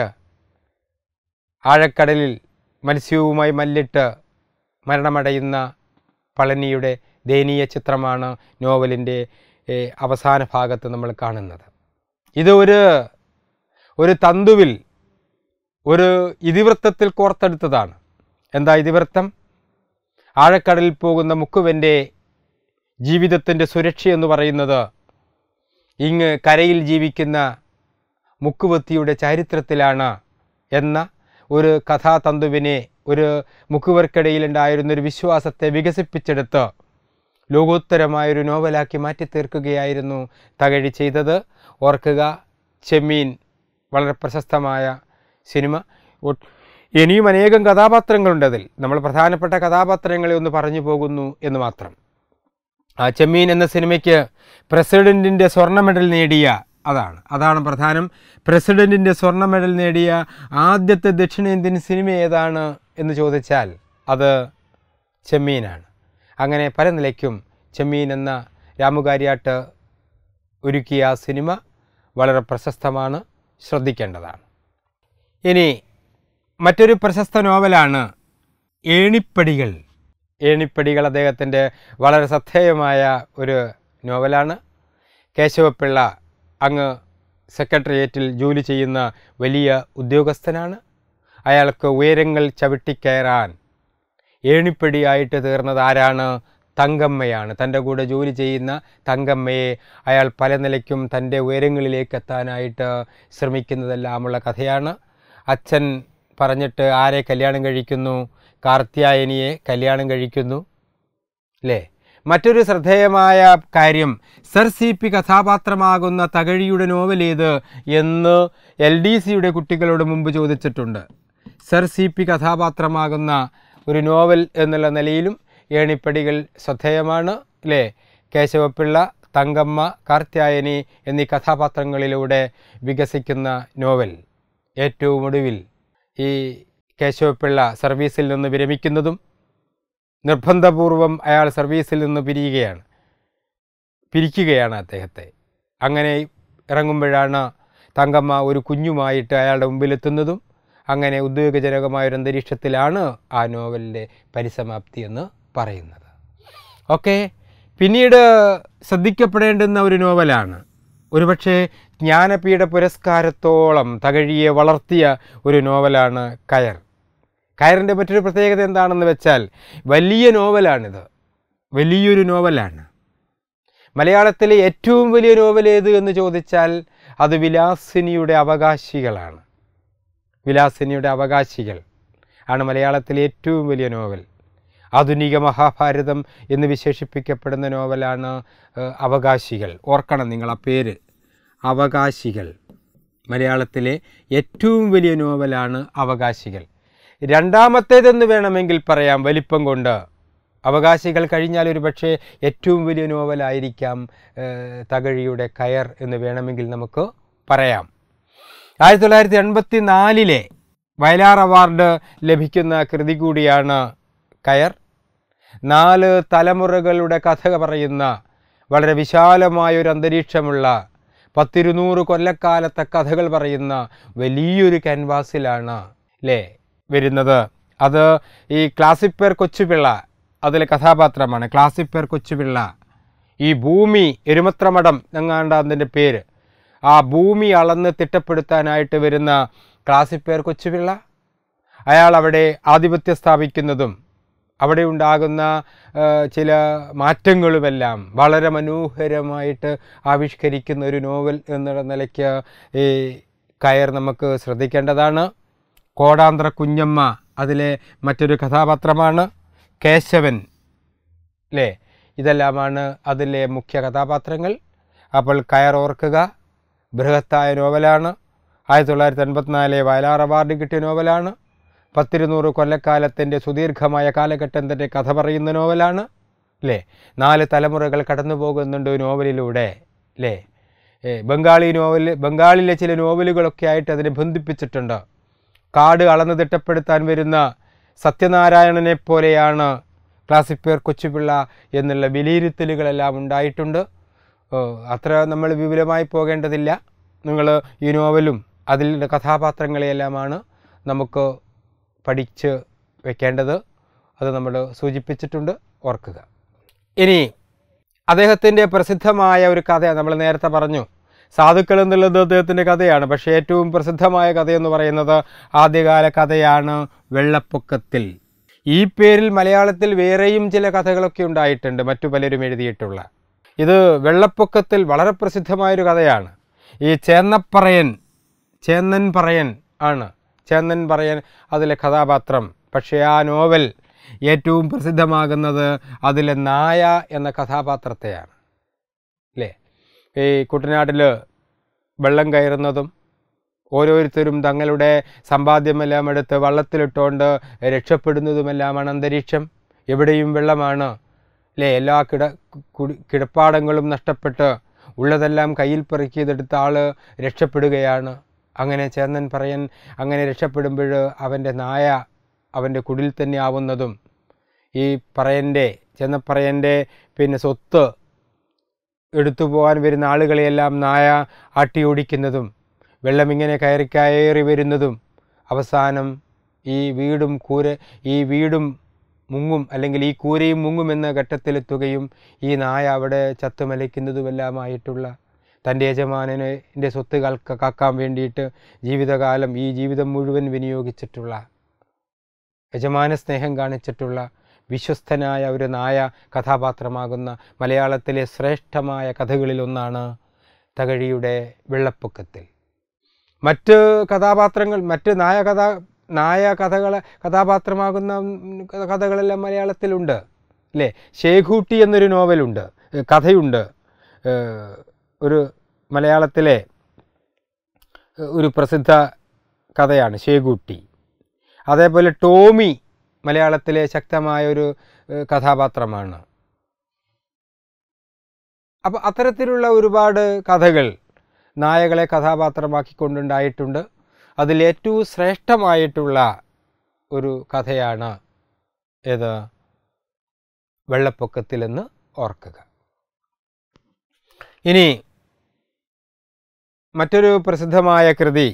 ആഴക്കടലിൽ മത്സ്യവുമായി മല്ലിട്ട് മരണമടയുന്ന പളനിയുടെ ദയനീയ ചിത്രമാണ് നോവലിൻ്റെ ഏഹ്, അവസാന ഭാഗത്ത് നമ്മൾ കാണുന്നത് ഇത് ഒരു ഒരു തന്തുവിൽ ഒരു ഇതിവൃത്തത്തിൽ കോർത്തെടുത്തതാണ് എന്താ ഇതിവൃത്തം ആഴക്കടലിൽ പോകുന്ന മുക്കുവൻ്റെ ജീവിതത്തിൻ്റെ സുരക്ഷ എന്ന് പറയുന്നത് ഇങ്ങ് കരയിൽ ജീവിക്കുന്ന മുക്കുവത്തിയുടെ ചരിത്രത്തിലാണ് എന്ന ഒരു കഥാതന്തുവിനെ ഒരു മുക്കുവർക്കിടയിലുണ്ടായിരുന്ന ഒരു വിശ്വാസത്തെ വികസിപ്പിച്ചെടുത്ത് ലോകോത്തരമായൊരു നോവലാക്കി മാറ്റി തീർക്കുകയായിരുന്നു തകഴി ചെയ്തത് ഓർക്കുക ചെമ്മീൻ വളരെ പ്രശസ്തമായ സിനിമ ഒ- ഇനിയും അനേകം കഥാപാത്രങ്ങളുണ്ട് അതിൽ നമ്മൾ പ്രധാനപ്പെട്ട കഥാപാത്രങ്ങളെ ഒന്ന് പറഞ്ഞു പോകുന്നു എന്ന് മാത്രം ആ ചെമ്മീൻ എന്ന സിനിമയ്ക്ക് പ്രസിഡൻറ്റിൻ്റെ സ്വർണ്ണ മെഡൽ നേടിയ അതാണ് അതാണ് പ്രധാനം പ്രസിഡൻറ്റിൻ്റെ സ്വർണ്ണ മെഡൽ നേടിയ ആദ്യത്തെ ദക്ഷിണേന്ത്യൻ സിനിമ ഏതാണ് എന്ന് ചോദിച്ചാൽ അത് ചെമ്മീനാണ് അങ്ങനെ പല നിലയ്ക്കും ചെമ്മീൻ എന്ന രാമുകാരിയാട്ട് ഒരുക്കിയ ആ സിനിമ വളരെ പ്രശസ്തമാണ് ശ്രദ്ധിക്കേണ്ടതാണ് ഇനി മറ്റൊരു പ്രശസ്ത നോവലാണ് ഏണിപ്പടികൾ ഏണിപ്പടികൾ അദ്ദേഹത്തിൻ്റെ വളരെ ശ്രദ്ധേയമായ ഒരു നോവലാണ് കേശവപ്പിള്ള അങ്ങ് സെക്രട്ടേറിയറ്റിൽ ജോലി ചെയ്യുന്ന വലിയ ഉദ്യോഗസ്ഥനാണ് അയാൾക്ക് ഉയരങ്ങൾ ചവിട്ടിക്കയറാൻ ഏണിപ്പടിയായിട്ട് തീർന്നത് ആരാണ് തങ്കമ്മയാണ് തൻ്റെ കൂടെ ജോലി ചെയ്യുന്ന തങ്കമ്മയെ അയാൾ പല നിലയ്ക്കും തൻ്റെ ഉയരങ്ങളിലേക്ക് എത്താനായിട്ട് ശ്രമിക്കുന്നതെല്ലാമുള്ള കഥയാണ് അച്ഛൻ പറഞ്ഞിട്ട് ആരെ കല്യാണം കഴിക്കുന്നു കാർത്യായനിയെ കല്യാണം കഴിക്കുന്നു അല്ലേ മറ്റൊരു ശ്രദ്ധേയമായ കാര്യം സർ സി പി കഥാപാത്രമാകുന്ന തകഴിയുടെ നോവൽ ഏത് എന്ന് എൽ ഡി സിയുടെ കുട്ടികളോട് മുമ്പ് ചോദിച്ചിട്ടുണ്ട് സർ സി പി കഥാപാത്രമാകുന്ന ഒരു നോവൽ എന്നുള്ള നിലയിലും ഏണിപ്പടികൾ ശ്രദ്ധേയമാണ് അല്ലേ കേശവപ്പിള്ള തങ്കമ്മ കാർത്യായനി എന്നീ കഥാപാത്രങ്ങളിലൂടെ വികസിക്കുന്ന നോവൽ ഏറ്റവും ഒടുവിൽ ഈ കേശവപ്പിള്ള സർവീസിൽ നിന്ന് വിരമിക്കുന്നതും നിർബന്ധപൂർവം അയാൾ സർവീസിൽ നിന്ന് പിരിയുകയാണ് പിരിക്കുകയാണ് അദ്ദേഹത്തെ അങ്ങനെ ഇറങ്ങുമ്പോഴാണ് തങ്കമ്മ ഒരു കുഞ്ഞുമായിട്ട് അയാളുടെ മുമ്പിലെത്തുന്നതും അങ്ങനെ ഉദ്വേഗജനകമായ ഒരു അന്തരീക്ഷത്തിലാണ് ആ നോവലിൻ്റെ പരിസമാപ്തി എന്ന് പറയുന്നത് ഓക്കെ പിന്നീട് ശ്രദ്ധിക്കപ്പെടേണ്ടുന്ന ഒരു നോവലാണ് ഒരുപക്ഷെ ജ്ഞാനപീഠ പുരസ്കാരത്തോളം തകഴിയെ വളർത്തിയ ഒരു നോവലാണ് കയർ കയറിൻ്റെ മറ്റൊരു പ്രത്യേകത എന്താണെന്ന് വെച്ചാൽ വലിയ നോവലാണിത് വലിയൊരു നോവലാണ് മലയാളത്തിലെ ഏറ്റവും വലിയ നോവൽ ഏത് എന്ന് ചോദിച്ചാൽ അത് വിലാസിനിയുടെ അവകാശികളാണ് വിലാസിനിയുടെ അവകാശികൾ ആണ് മലയാളത്തിലെ ഏറ്റവും വലിയ നോവൽ ആധുനിക മഹാഭാരതം എന്ന് വിശേഷിപ്പിക്കപ്പെടുന്ന നോവലാണ് ഏഹ്, അവകാശികൾ ഓർക്കണം നിങ്ങൾ ആ പേര് അവകാശികൾ മലയാളത്തിലെ ഏറ്റവും വലിയ നോവലാണ് അവകാശികൾ രണ്ടാമത്തേതെന്ന് വേണമെങ്കിൽ പറയാം വലിപ്പം കൊണ്ട് അവകാശികൾ കഴിഞ്ഞാൽ ഒരു പക്ഷേ ഏറ്റവും വലിയ നോവലായിരിക്കാം ഏഹ്, തകഴിയുടെ കയർ എന്ന് വേണമെങ്കിൽ നമുക്ക് പറയാം ആയിരത്തി തൊള്ളായിരത്തി എൺപത്തി നാലിലെ വയലാർ അവാർഡ് ലഭിക്കുന്ന കൃതി കൂടിയാണ് കയർ നാല് തലമുറകളുടെ കഥ പറയുന്ന വളരെ വിശാലമായ ഒരു അന്തരീക്ഷമുള്ള പത്തിരുന്നൂറ് കൊല്ലക്കാലത്തെ കഥകൾ പറയുന്ന വലിയൊരു ക്യാൻവാസിലാണ് അല്ലേ വരുന്നത് അത് ഈ ക്ലാസിപ്പേർ കൊച്ചുപിള്ള അതിലെ കഥാപാത്രമാണ് ക്ലാസിപ്പേർ കൊച്ചുപിള്ള ഈ ഭൂമി എരുമത്രമഠം എങ്ങാണ്ട അതിൻ്റെ പേര് ആ ഭൂമി അളന്ന് തിട്ടപ്പെടുത്താനായിട്ട് വരുന്ന ക്ലാസിപ്പേർ കൊച്ചുപിള്ള അയാൾ അവിടെ ആധിപത്യം സ്ഥാപിക്കുന്നതും അവിടെ ഉണ്ടാകുന്ന ആ, ചില മാറ്റങ്ങളുമെല്ലാം വളരെ മനോഹരമായിട്ട് ആവിഷ്കരിക്കുന്ന ഒരു നോവൽ എന്നുള്ള നിലയ്ക്ക് ഈ കയർ നമുക്ക് ശ്രദ്ധിക്കേണ്ടതാണ് കോടാന്ത്ര കുഞ്ഞമ്മ അതിലെ മറ്റൊരു കഥാപാത്രമാണ് കേശവൻ അല്ലേ ഇതെല്ലാമാണ് അതിലെ മുഖ്യ കഥാപാത്രങ്ങൾ അപ്പോൾ കയർ ഓർക്കുക ബൃഹത്തായ നോവലാണ് ആയിരത്തി തൊള്ളായിരത്തി എൺപത്തിനാല് വയലാർ അവാർഡ് കിട്ടിയ നോവലാണ് പത്തിരുന്നൂറ് കൊല്ലക്കാലത്തിൻ്റെ സുദീർഘമായ കാലഘട്ടം തന്നെ കഥ പറയുന്ന നോവലാണ് അല്ലേ നാല് തലമുറകൾ കടന്നു പോകുന്നുണ്ട് ഈ നോവലിലൂടെ അല്ലേ ഏ, ബംഗാളി നോവൽ ബംഗാളിലെ ചില നോവലുകളൊക്കെ ആയിട്ട് അതിനെ ബന്ധിപ്പിച്ചിട്ടുണ്ട് കാട് അളന്ന് തിട്ടപ്പെടുത്താൻ വരുന്ന സത്യനാരായണനെ പോലെയാണ് ക്ലാസിപ്പേർ കൊച്ചുപിള്ള എന്നുള്ള വിലയിരുത്തലുകളെല്ലാം ഉണ്ടായിട്ടുണ്ട് ഓ, അത്ര നമ്മൾ വിപുലമായി പോകേണ്ടതില്ല നിങ്ങൾ ഈ നോവലും അതിലെ കഥാപാത്രങ്ങളെയെല്ലാമാണ് നമുക്ക് പഠിച്ച് വെക്കേണ്ടത് അത് നമ്മൾ സൂചിപ്പിച്ചിട്ടുണ്ട് ഓർക്കുക ഇനി അദ്ദേഹത്തിൻ്റെ പ്രസിദ്ധമായ ഒരു കഥ നമ്മൾ നേരത്തെ പറഞ്ഞു സാധുക്കൾ എന്നുള്ളത് അദ്ദേഹത്തിൻ്റെ കഥയാണ് പക്ഷേ ഏറ്റവും പ്രസിദ്ധമായ കഥയെന്ന് പറയുന്നത് ആദ്യകാല കഥയാണ് വെള്ളപ്പൊക്കത്തിൽ ഈ പേരിൽ മലയാളത്തിൽ വേറെയും ചില കഥകളൊക്കെ ഉണ്ടായിട്ടുണ്ട് മറ്റു പലരും എഴുതിയിട്ടുള്ള ഇത് വെള്ളപ്പൊക്കത്തിൽ വളരെ പ്രസിദ്ധമായൊരു കഥയാണ് ഈ ചേന്നപ്പറയൻ ചേന്നൻ പറയൻ ആണ് ചേന്നൻ പറയൻ അതിലെ കഥാപാത്രം പക്ഷേ ആ നോവൽ ഏറ്റവും പ്രസിദ്ധമാകുന്നത് അതിലെ നായ എന്ന കഥാപാത്രത്തെയാണ് അല്ലേ ഈ കുട്ടനാട്ടിൽ വെള്ളം കയറുന്നതും ഓരോരുത്തരും തങ്ങളുടെ സമ്പാദ്യമെല്ലാം എടുത്ത് വള്ളത്തിലിട്ടുകൊണ്ട് രക്ഷപ്പെടുന്നതുമെല്ലാമാണ് അന്തരീക്ഷം എവിടെയും വെള്ളമാണ് അല്ലേ എല്ലാ കിട കുടി കിടപ്പാടങ്ങളും നഷ്ടപ്പെട്ട് ഉള്ളതെല്ലാം കയ്യിൽ പെറുക്കിയതെടുത്ത ആൾ രക്ഷപ്പെടുകയാണ് അങ്ങനെ ചേന്നൻ പറയൻ അങ്ങനെ രക്ഷപ്പെടുമ്പോൾ അവൻ്റെ നായ അവൻ്റെ കുടിൽ തന്നെ ആവുന്നതും ഈ പറയൻ്റെ ചെന്നപ്പറയൻ്റെ പിന്നെ സ്വത്ത് എടുത്തു പോകാൻ വരുന്ന ആളുകളെയെല്ലാം നായ ആട്ടി ഓടിക്കുന്നതും വെള്ളം ഇങ്ങനെ കയറി കയറി വരുന്നതും അവസാനം ഈ വീടും കൂര ഈ വീടും മുങ്ങും അല്ലെങ്കിൽ ഈ കൂരയും മുങ്ങും എന്ന ഘട്ടത്തിലെത്തുകയും ഈ നായ അവിടെ ചത്തുമലയ്ക്കുന്നതുമെല്ലാമായിട്ടുള്ള തൻ്റെ യജമാനൻ്റെ സ്വത്ത് കാൽക്ക കാക്കാൻ വേണ്ടിയിട്ട് ജീവിതകാലം ഈ ജീവിതം മുഴുവൻ വിനിയോഗിച്ചിട്ടുള്ള യജമാന സ്നേഹം കാണിച്ചിട്ടുള്ള വിശ്വസ്തനായ ഒരു നായ കഥാപാത്രമാകുന്ന മലയാളത്തിലെ ശ്രേഷ്ഠമായ കഥകളിലൊന്നാണ് തകഴിയുടെ വെള്ളപ്പൊക്കത്തിൽ മറ്റ് കഥാപാത്രങ്ങൾ മറ്റ് നായ കഥാ നായ കഥകളെ കഥാപാത്രമാകുന്ന ഉം, കഥകളെല്ലാം മലയാളത്തിലുണ്ട് അല്ലേ ഷേഖൂട്ടി എന്നൊരു നോവലുണ്ട് ഏ, കഥയുണ്ട് ഏ, ഒരു മലയാളത്തിലെ ഏ, ഒരു പ്രസിദ്ധ കഥയാണ് ഷേഖൂട്ടി അതേപോലെ ടോമി മലയാളത്തിലെ ശക്തമായ ഒരു ഏ, കഥാപാത്രമാണ് അപ്പോൾ അത്തരത്തിലുള്ള ഒരുപാട് കഥകൾ നായകളെ കഥാപാത്രമാക്കിക്കൊണ്ടുണ്ടായിട്ടുണ്ട് അതിൽ ഏറ്റവും ശ്രേഷ്ഠമായിട്ടുള്ള ഒരു കഥയാണ് ഏത് വെള്ളപ്പൊക്കത്തിലെന്ന് ഓർക്കുക ഇനി മറ്റൊരു പ്രസിദ്ധമായ കൃതി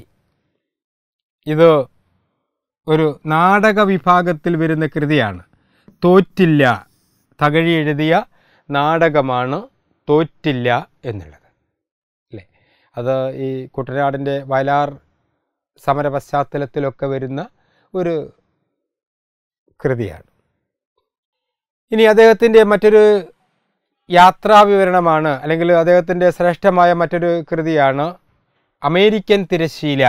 ഇത് ഒരു നാടക വിഭാഗത്തിൽ വരുന്ന കൃതിയാണ് തോറ്റില്ല തകഴി എഴുതിയ നാടകമാണ് തോറ്റില്ല എന്നുള്ളത് അല്ലേ അത് ഈ കുട്ടനാടിൻ്റെ വയലാർ സമര പശ്ചാത്തലത്തിലൊക്കെ വരുന്ന ഒരു കൃതിയാണ് ഇനി അദ്ദേഹത്തിൻ്റെ മറ്റൊരു യാത്രാ വിവരണമാണ് അല്ലെങ്കിൽ അദ്ദേഹത്തിൻ്റെ ശ്രേഷ്ഠമായ മറ്റൊരു കൃതിയാണ് അമേരിക്കൻ തിരശീല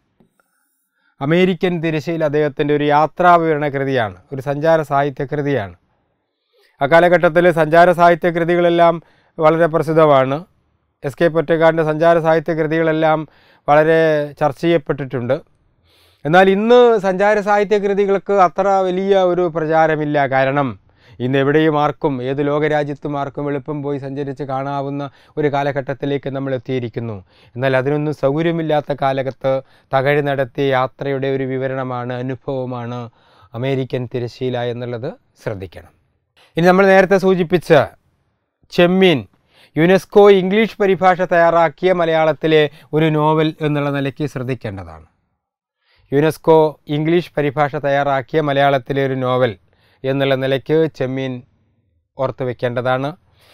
അമേരിക്കൻ തിരശീല അദ്ദേഹത്തിൻ്റെ ഒരു യാത്രാ വിവരണ കൃതിയാണ് ഒരു സഞ്ചാര സാഹിത്യ കൃതിയാണ് അക്കാലഘട്ടത്തിൽ സഞ്ചാര സാഹിത്യ കൃതികളെല്ലാം വളരെ പ്രസിദ്ധമാണ് എസ് കെ പൊറ്റക്കാടിൻ്റെ സഞ്ചാര സാഹിത്യ കൃതികളെല്ലാം വളരെ ചർച്ച ചെയ്യപ്പെട്ടിട്ടുണ്ട് എന്നാൽ ഇന്ന് സഞ്ചാര സാഹിത്യ കൃതികൾക്ക് അത്ര വലിയ ഒരു പ്രചാരമില്ല കാരണം ഇന്ന് എവിടെയും ആർക്കും ഏത് ലോകരാജ്യത്തും ആർക്കും എളുപ്പം പോയി സഞ്ചരിച്ച് കാണാവുന്ന ഒരു കാലഘട്ടത്തിലേക്ക് നമ്മൾ എത്തിയിരിക്കുന്നു എന്നാൽ അതിനൊന്നും സൗകര്യമില്ലാത്ത കാലഘട്ടത്ത് തകഴി നടത്തിയ യാത്രയുടെ ഒരു വിവരണമാണ് അനുഭവമാണ് അമേരിക്കൻ തിരശീല എന്നുള്ളത് ശ്രദ്ധിക്കണം ഇനി നമ്മൾ നേരത്തെ സൂചിപ്പിച്ച ചെമ്മീൻ യുനെസ്കോ ഇംഗ്ലീഷ് പരിഭാഷ തയ്യാറാക്കിയ മലയാളത്തിലെ ഒരു നോവൽ എന്നുള്ള നിലയ്ക്ക് ശ്രദ്ധിക്കേണ്ടതാണ് യുനെസ്കോ ഇംഗ്ലീഷ് പരിഭാഷ തയ്യാറാക്കിയ മലയാളത്തിലെ ഒരു നോവൽ എന്നുള്ള നിലയ്ക്ക് ചെമ്മീൻ ഓർത്തു വെക്കേണ്ടതാണ്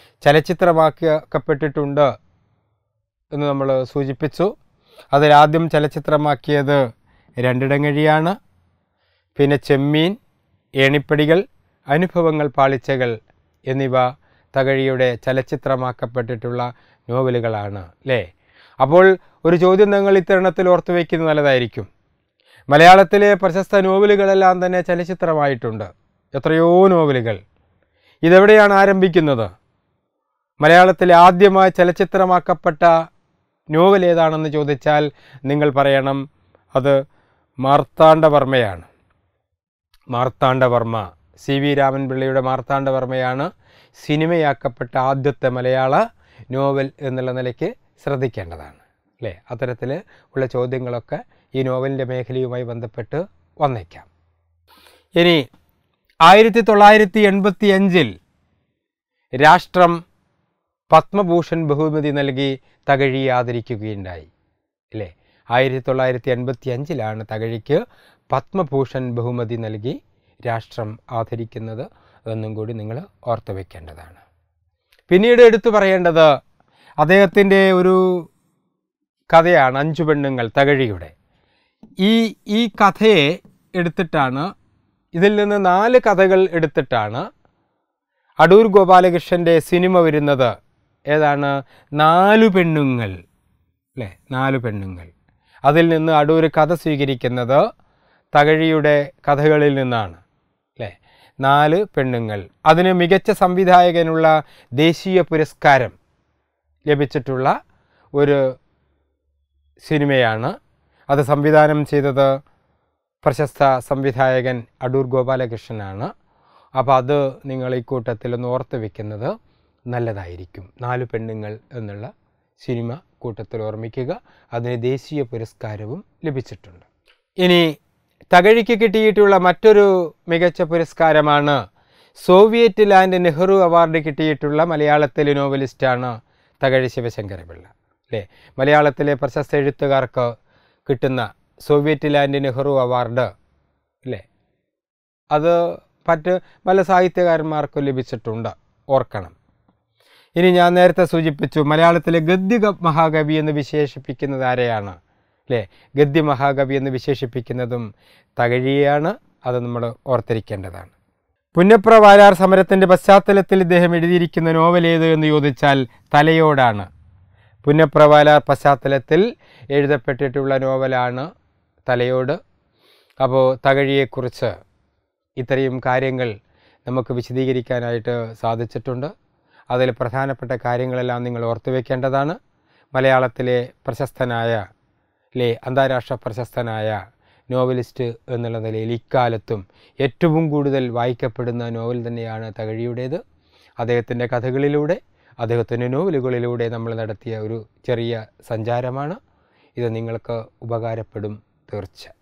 ചലച്ചിത്രമാക്കപ്പെട്ടിട്ടുണ്ട് എന്ന് നമ്മൾ സൂചിപ്പിച്ചു അതിലാദ്യം ചലച്ചിത്രമാക്കിയത് രണ്ടിടങ്ങഴിയാണ് പിന്നെ ചെമ്മീൻ ഏണിപ്പടികൾ അനുഭവങ്ങൾ പാളിച്ചകൾ എന്നിവ തകഴിയുടെ ചലച്ചിത്രമാക്കപ്പെട്ടിട്ടുള്ള നോവലുകളാണ് അല്ലേ അപ്പോൾ ഒരു ചോദ്യം നിങ്ങൾ ഇത്തരണത്തിൽ ഓർത്തു വയ്ക്കുന്നത് നല്ലതായിരിക്കും മലയാളത്തിലെ പ്രശസ്ത നോവലുകളെല്ലാം തന്നെ ചലച്ചിത്രമായിട്ടുണ്ട് എത്രയോ നോവലുകൾ ഇതെവിടെയാണ് ആരംഭിക്കുന്നത് മലയാളത്തിലെ ആദ്യമായി ചലച്ചിത്രമാക്കപ്പെട്ട നോവൽ ഏതാണെന്ന് ചോദിച്ചാൽ നിങ്ങൾ പറയണം അത് മാർത്താണ്ഡവർമ്മയാണ് മാർത്താണ്ഡവർമ്മ സി വി രാമൻപിള്ളയുടെ മാർത്താണ്ഡവർമ്മയാണ് സിനിമയാക്കപ്പെട്ട ആദ്യത്തെ മലയാള നോവൽ എന്നുള്ള നിലയ്ക്ക് ശ്രദ്ധിക്കേണ്ടതാണ് അല്ലേ അത്തരത്തിൽ ഉള്ള ചോദ്യങ്ങളൊക്കെ ഈ നോവലിൻ്റെ മേഖലയുമായി ബന്ധപ്പെട്ട് വന്നേക്കാം ഇനി ആയിരത്തി തൊള്ളായിരത്തി എൺപത്തി അഞ്ചിൽ രാഷ്ട്രം പത്മഭൂഷൺ ബഹുമതി നൽകി തകഴിയെ ആദരിക്കുകയുണ്ടായി അല്ലേ ആയിരത്തി തൊള്ളായിരത്തി എൺപത്തി അഞ്ചിലാണ് തകഴിക്ക് പത്മഭൂഷൺ ബഹുമതി നൽകി രാഷ്ട്രം ആദരിക്കുന്നത് എന്നും കൂടി നിങ്ങൾ ഓർത്തു വയ്ക്കേണ്ടതാണ് പിന്നീട് എടുത്തു പറയേണ്ടത് അദ്ദേഹത്തിൻ്റെ ഒരു കഥയാണ് അഞ്ചു പെണ്ണുങ്ങൾ തകഴിയുടെ ഈ ഈ കഥയെ എടുത്തിട്ടാണ് ഇതിൽ നിന്ന് നാല് കഥകൾ എടുത്തിട്ടാണ് അടൂർ ഗോപാലകൃഷ്ണൻ്റെ സിനിമ വരുന്നത് ഏതാണ് നാലു പെണ്ണുങ്ങൾ അല്ലേ നാലു പെണ്ണുങ്ങൾ അതിൽ നിന്ന് അടൂർ കഥ സ്വീകരിക്കുന്നത് തകഴിയുടെ കഥകളിൽ നിന്നാണ് അല്ലേ നാല് പെണ്ണുങ്ങൾ അതിന് മികച്ച സംവിധായകനുള്ള ദേശീയ പുരസ്കാരം ലഭിച്ചിട്ടുള്ള ഒരു സിനിമയാണ് അത് സംവിധാനം ചെയ്തത് പ്രശസ്ത സംവിധായകൻ അടൂർ ഗോപാലകൃഷ്ണനാണ് അപ്പോൾ അത് നിങ്ങൾ ഈ കൂട്ടത്തിൽ ഒന്ന് ഓർത്ത് വെക്കുന്നത് നല്ലതായിരിക്കും നാല് പെണ്ണുങ്ങൾ എന്നുള്ള സിനിമ കൂട്ടത്തിൽ ഓർമ്മിക്കുക അതിന് ദേശീയ പുരസ്കാരവും ലഭിച്ചിട്ടുണ്ട് ഇനി തകഴിക്ക് കിട്ടിയിട്ടുള്ള മറ്റൊരു മികച്ച പുരസ്കാരമാണ് സോവിയറ്റ് ലാൻഡ് നെഹ്റു അവാർഡ് കിട്ടിയിട്ടുള്ള മലയാളത്തിലെ നോവലിസ്റ്റാണ് തകഴി ശിവശങ്കരപിള്ള അല്ലേ മലയാളത്തിലെ പ്രശസ്ത എഴുത്തുകാർക്ക് കിട്ടുന്ന സോവിയറ്റ് ലാൻഡ് നെഹ്റു അവാർഡ് അല്ലേ അത് മറ്റ് പല സാഹിത്യകാരന്മാർക്കും ലഭിച്ചിട്ടുണ്ട് ഓർക്കണം ഇനി ഞാൻ നേരത്തെ സൂചിപ്പിച്ചു മലയാളത്തിലെ ഗദ്യ ക- മഹാകവി എന്ന് വിശേഷിപ്പിക്കുന്നത് ആരെയാണ് അല്ലേ ഗദ്യ മഹാകവി എന്ന് വിശേഷിപ്പിക്കുന്നതും തകഴിയാണ് അത് നമ്മൾ ഓർത്തിരിക്കേണ്ടതാണ് പുന്നപ്ര വാരാർ സമരത്തിൻ്റെ പശ്ചാത്തലത്തിൽ ഇദ്ദേഹം എഴുതിയിരിക്കുന്ന നോവൽ ഏത് എന്ന് ചോദിച്ചാൽ തലയോടാണ് പുന്നപ്രവാലാർ പശ്ചാത്തലത്തിൽ എഴുതപ്പെട്ടിട്ടുള്ള നോവലാണ് തലയോട് അപ്പോൾ തകഴിയെക്കുറിച്ച് ഇത്രയും കാര്യങ്ങൾ നമുക്ക് വിശദീകരിക്കാനായിട്ട് സാധിച്ചിട്ടുണ്ട് അതിൽ പ്രധാനപ്പെട്ട കാര്യങ്ങളെല്ലാം നിങ്ങൾ ഓർത്തു വയ്ക്കേണ്ടതാണ് മലയാളത്തിലെ പ്രശസ്തനായ ലെ അന്താരാഷ്ട്ര പ്രശസ്തനായ നോവലിസ്റ്റ് എന്നുള്ള നിലയിൽ ഇക്കാലത്തും ഏറ്റവും കൂടുതൽ വായിക്കപ്പെടുന്ന നോവൽ തന്നെയാണ് തകഴിയുടേത് അദ്ദേഹത്തിൻ്റെ കഥകളിലൂടെ അദ്ദേഹത്തിൻ്റെ നോവലുകളിലൂടെ നമ്മൾ നടത്തിയ ഒരു ചെറിയ സഞ്ചാരമാണ് ഇത് നിങ്ങൾക്ക് ഉപകാരപ്പെടും തീർച്ച